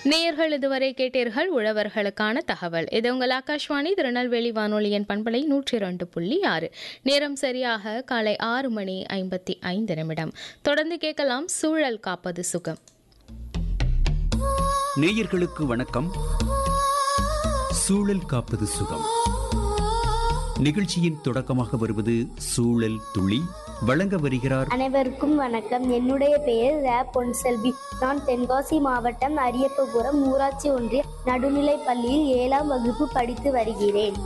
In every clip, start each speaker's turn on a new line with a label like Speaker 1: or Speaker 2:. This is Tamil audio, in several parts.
Speaker 1: நேயர்கள் இதுவரை கேட்டீர்கள் உழவர்களுக்கான தகவல் இது உங்கள் ஆகாஷ்வாணி திருநெல்வேலி வானொலியின் பண்பலை நூற்றி இரண்டு புள்ளி ஆறு நேரம் சரியாக காலை ஆறு மணி ஐம்பத்தி ஐந்து நிமிடம் தொடர்ந்து கேட்கலாம் சூழல் காப்பது சுகம்
Speaker 2: நேயர்களுக்கு வணக்கம் சூழல் காப்பது சுகம் நிகழ்ச்சியின் தொடக்கமாக வருவது சூழல் துளி வழங்க வருகிறார்
Speaker 3: அனைவருக்கும் வணக்கம் என்னுடைய பெயர் ரே பொன்செல்வி நான் தென்காசி மாவட்டம் அரியப்பபுரம் ஊராட்சி ஒன்றிய நடுநிலைப் பள்ளியில் ஏழாம் வகுப்பு படித்து வருகிறேன்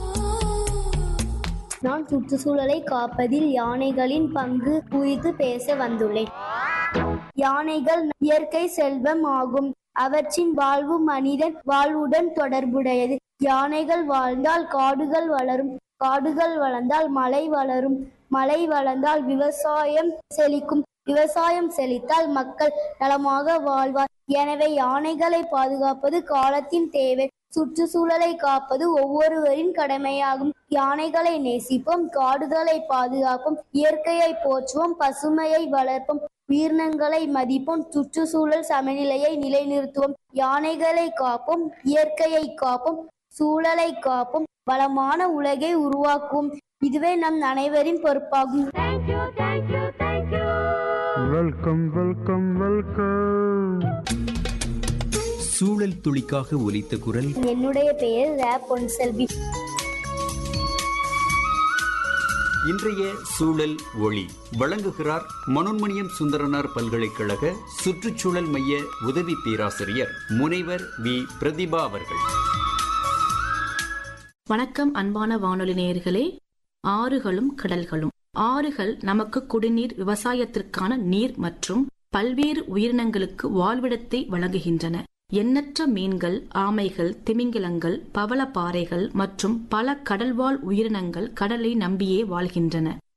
Speaker 3: நான் சுற்றுச்சூழலை காப்பதில் யானைகளின் பங்கு குறித்து பேச வந்துள்ளேன் யானைகள் இயற்கை செல்வம் ஆகும் அவற்றின் வாழ்வு மனிதன் வாழ்வுடன் தொடர்புடையது யானைகள் வாழ்ந்தால் காடுகள் வளரும் காடுகள் வளர்ந்தால் மழை வளரும் மழை வளர்ந்தால் விவசாயம் செழிக்கும் விவசாயம் செழித்தால் மக்கள் நலமாக வாழ்வார் எனவே யானைகளை பாதுகாப்பது காலத்தின் தேவை சுற்றுச்சூழலை காப்பது ஒவ்வொருவரின் கடமையாகும் யானைகளை நேசிப்போம் காடுகளை பாதுகாப்போம் இயற்கையை போற்றுவோம் பசுமையை வளர்ப்போம் உயிரினங்களை மதிப்போம் சுற்றுச்சூழல் சமநிலையை நிலைநிறுத்துவோம் யானைகளை காப்போம் இயற்கையை காப்போம் சூழலை காப்போம் வளமான உலகை உருவாக்குவோம் இதுவே நம் அனைவரின் பொறுப்பாகும்
Speaker 4: வெல்கம் வெல்கம் வெல்கம்
Speaker 2: சூழல் துளிக்காக ஒலித்த குரல்
Speaker 3: என்னுடைய பெயர் ரே பொன்செல்வி
Speaker 2: இன்றைய சூழல் ஒளி வழங்குகிறார் மனோன்மணியம் சுந்தரனார் பல்கலைக்கழக சுற்றுச்சூழல் மைய உதவி பேராசிரியர் முனைவர் வி பிரதிபா அவர்கள்
Speaker 5: வணக்கம் அன்பான வானொலி நேயர்களே ஆறுகளும் கடல்களும் ஆறுகள் நமக்கு குடிநீர் விவசாயத்திற்கான நீர் மற்றும் பல்வேறு உயிரினங்களுக்கு வாழ்விடத்தை வழங்குகின்றன எண்ணற்ற மீன்கள் ஆமைகள் திமிங்கிலங்கள் பவளப்பாறைகள் மற்றும் பல கடல்வாழ் உயிரினங்கள் கடலை நம்பியே வாழ்கின்றன